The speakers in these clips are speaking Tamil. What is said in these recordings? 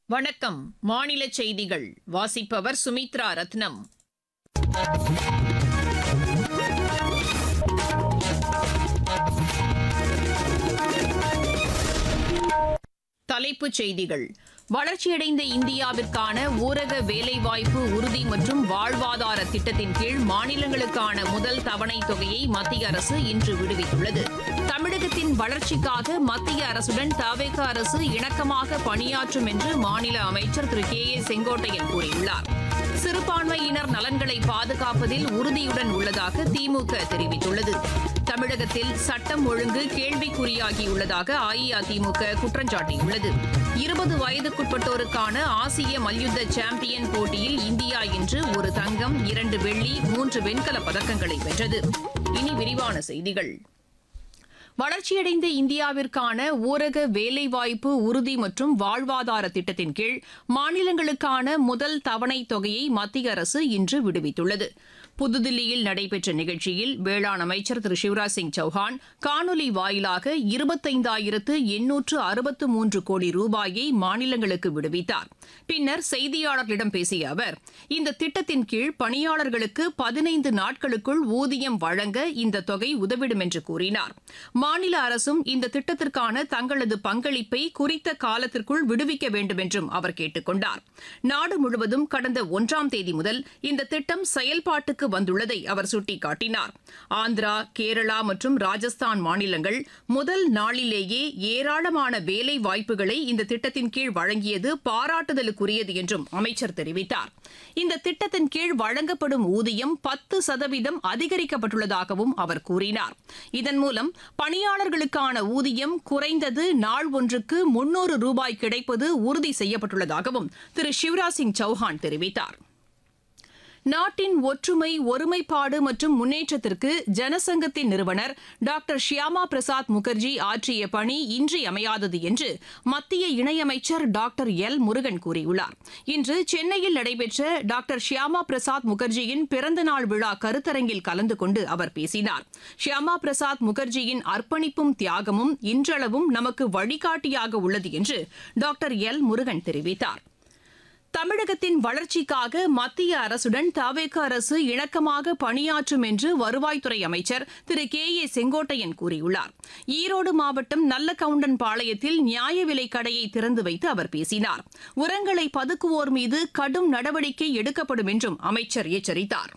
வணக்கம் மாநில செய்திகள் வாசிப்பவர் சுமித்ரா ரத்னம் தலைப்புச் செய்திகள் வளர்ச்சியடைந்த இந்தியாவிற்கான ஊரக வேலைவாய்ப்பு உறுதி மற்றும் வாழ்வாதார திட்டத்தின் கீழ் மாநிலங்களுக்கான முதல் தவணைத் தொகையை மத்திய அரசு இன்று விடுவித்துள்ளது தமிழகத்தின் வளர்ச்சிக்காக மத்திய அரசுடன் தவேக அரசு இணக்கமாக பணியாற்றும் என்று மாநில அமைச்சர் திரு கே ஏ செங்கோட்டையன் கூறியுள்ளார் சிறுபான்மையினர் நலன்களை பாதுகாப்பதில் உறுதியுடன் உள்ளதாக திமுக தெரிவித்துள்ளது தமிழகத்தில் சட்டம் ஒழுங்கு கேள்விக்குறியாகியுள்ளதாக அஇஅதிமுக குற்றம் சாட்டியுள்ளது இருபது வயதுக்குட்பட்டோருக்கான ஆசிய மல்யுத்த சாம்பியன் போட்டியில் இந்தியா இன்று ஒரு தங்கம் இரண்டு வெள்ளி மூன்று வெண்கலப் பதக்கங்களை வென்றது இனி விரிவான செய்திகள் வளர்ச்சியடைந்த இந்தியாவிற்கான ஊரக வேலைவாய்ப்பு உறுதி மற்றும் வாழ்வாதார திட்டத்தின் கீழ் மாநிலங்களுக்கான முதல் தவணைத் தொகையை மத்திய அரசு இன்று விடுவித்துள்ளது புதுதில்லியில் நடைபெற்ற நிகழ்ச்சியில் வேளாண் அமைச்சர் திரு சிவராஜ் சிங் சௌஹான் காணொலி வாயிலாக இருபத்தைந்தாயிரத்து எண்ணூற்று அறுபத்து மூன்று கோடி ரூபாயை மாநிலங்களுக்கு விடுவித்தார் பின்னர் செய்தியாளர்களிடம் பேசிய அவர் இந்த திட்டத்தின் கீழ் பணியாளர்களுக்கு பதினைந்து நாட்களுக்குள் ஊதியம் வழங்க இந்த தொகை உதவிடும் என்று கூறினார் மாநில அரசும் இந்த திட்டத்திற்கான தங்களது பங்களிப்பை குறித்த காலத்திற்குள் விடுவிக்க வேண்டும் என்றும் அவர் கேட்டுக் கொண்டார் நாடு முழுவதும் கடந்த ஒன்றாம் தேதி முதல் இந்த திட்டம் செயல்பாட்டுக்கு வந்துள்ளதை அவர் சுட்டிக்காட்டினார் ஆந்திரா கேரளா மற்றும் ராஜஸ்தான் மாநிலங்கள் முதல் நாளிலேயே ஏராளமான வேலை வாய்ப்புகளை இந்த திட்டத்தின் கீழ் வழங்கியது பாராட்டுதலுக்குரியது என்றும் அமைச்சர் தெரிவித்தார் இந்த திட்டத்தின் கீழ் வழங்கப்படும் ஊதியம் பத்து சதவீதம் அதிகரிக்கப்பட்டுள்ளதாகவும் அவர் கூறினார் இதன் மூலம் பணியாளர்களுக்கான ஊதியம் குறைந்தது நாள் ஒன்றுக்கு முன்னூறு ரூபாய் கிடைப்பது உறுதி செய்யப்பட்டுள்ளதாகவும் திரு சிவராஜ் சிங் சௌஹான் தெரிவித்தார் நாட்டின் ஒற்றுமை ஒருமைப்பாடு மற்றும் முன்னேற்றத்திற்கு ஜனசங்கத்தின் நிறுவனர் டாக்டர் ஷியாமா பிரசாத் முகர்ஜி ஆற்றிய பணி இன்றியமையாதது என்று மத்திய இணையமைச்சர் டாக்டர் எல் முருகன் கூறியுள்ளார் இன்று சென்னையில் நடைபெற்ற டாக்டர் ஷியாமா பிரசாத் முகர்ஜியின் பிறந்தநாள் விழா கருத்தரங்கில் கலந்து கொண்டு அவர் பேசினார் ஷியாமா பிரசாத் முகர்ஜியின் அர்ப்பணிப்பும் தியாகமும் இன்றளவும் நமக்கு வழிகாட்டியாக உள்ளது என்று டாக்டர் எல் முருகன் தெரிவித்தார் தமிழகத்தின் வளர்ச்சிக்காக மத்திய அரசுடன் தவேக அரசு இணக்கமாக பணியாற்றும் என்று வருவாய்த்துறை அமைச்சர் திரு கே ஏ செங்கோட்டையன் கூறியுள்ளார் ஈரோடு மாவட்டம் நல்லகவுண்டன் பாளையத்தில் நியாய விலைக் கடையை திறந்து வைத்து அவர் பேசினார் உரங்களை பதுக்குவோர் மீது கடும் நடவடிக்கை எடுக்கப்படும் என்றும் அமைச்சர் எச்சரித்தார்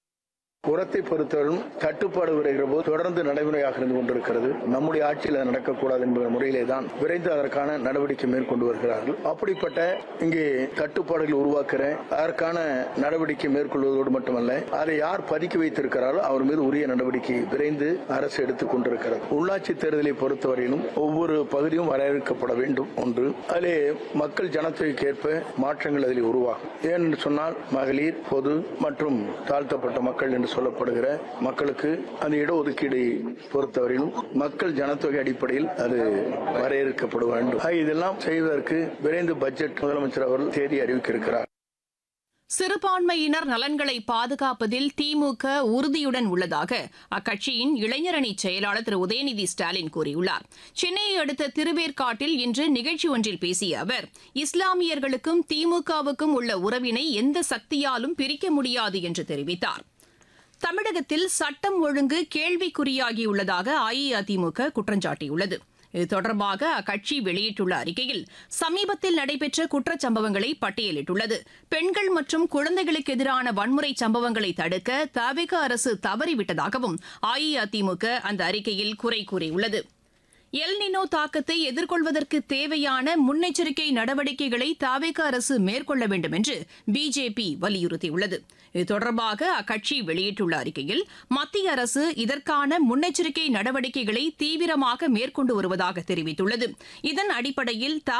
உரத்தை பொறுத்தவரையும் தட்டுப்பாடு வருகிற போது தொடர்ந்து நடைமுறையாக இருந்து கொண்டிருக்கிறது நம்முடைய ஆட்சியில் அது நடக்கக்கூடாது என்கிற முறையிலே தான் விரைந்து அதற்கான நடவடிக்கை மேற்கொண்டு வருகிறார்கள் அப்படிப்பட்ட இங்கே தட்டுப்பாடுகள் உருவாக்குற அதற்கான நடவடிக்கை மேற்கொள்வதோடு மட்டுமல்ல அதை யார் பதுக்கி வைத்திருக்கிறாரோ அவர் மீது உரிய நடவடிக்கை விரைந்து அரசு எடுத்துக் கொண்டிருக்கிறது உள்ளாட்சி தேர்தலை பொறுத்தவரையிலும் ஒவ்வொரு பகுதியும் வரையறுக்கப்பட வேண்டும் ஒன்று அதிலே மக்கள் ஜனத்தொகைக்கு ஏற்ப மாற்றங்கள் அதில் உருவாகும் ஏனென்று சொன்னால் மகளிர் பொது மற்றும் தாழ்த்தப்பட்ட மக்கள் என்று சொல்லப்படுகிற மக்களுக்கு அந்த இடஒதுக்கீடு பொறுத்தவரையிலும் மக்கள் ஜனத்தொகை அடிப்படையில் அது வரையறுக்கப்பட வேண்டும் ஆக இதெல்லாம் செய்வதற்கு விரைந்து பட்ஜெட் முதலமைச்சர் அவர்கள் தேதி அறிவிக்க இருக்கிறார் சிறுபான்மையினர் நலன்களை பாதுகாப்பதில் திமுக உறுதியுடன் உள்ளதாக அக்கட்சியின் இளைஞரணி செயலாளர் திரு உதயநிதி ஸ்டாலின் கூறியுள்ளார் சென்னையை அடுத்த திருவேற்காட்டில் இன்று நிகழ்ச்சி ஒன்றில் பேசிய அவர் இஸ்லாமியர்களுக்கும் திமுகவுக்கும் உள்ள உறவினை எந்த சக்தியாலும் பிரிக்க முடியாது என்று தெரிவித்தார் தமிழகத்தில் சட்டம் ஒழுங்கு கேள்விக்குறியாகியுள்ளதாக அஇஅதிமுக குற்றம் சாட்டியுள்ளது இது தொடர்பாக அக்கட்சி வெளியிட்டுள்ள அறிக்கையில் சமீபத்தில் நடைபெற்ற குற்றச்சம்பவங்களை பட்டியலிட்டுள்ளது பெண்கள் மற்றும் குழந்தைகளுக்கு எதிரான வன்முறை சம்பவங்களை தடுக்க தவிக அரசு தவறிவிட்டதாகவும் அஇஅதிமுக அந்த அறிக்கையில் குறை கூறியுள்ளது எல்னினோ தாக்கத்தை எதிர்கொள்வதற்கு தேவையான முன்னெச்சரிக்கை நடவடிக்கைகளை தாவேக அரசு மேற்கொள்ள வேண்டும் என்று பிஜேபி வலியுறுத்தியுள்ளது இது தொடர்பாக அக்கட்சி வெளியிட்டுள்ள அறிக்கையில் மத்திய அரசு இதற்கான முன்னெச்சரிக்கை நடவடிக்கைகளை தீவிரமாக மேற்கொண்டு வருவதாக தெரிவித்துள்ளது இதன் அடிப்படையில்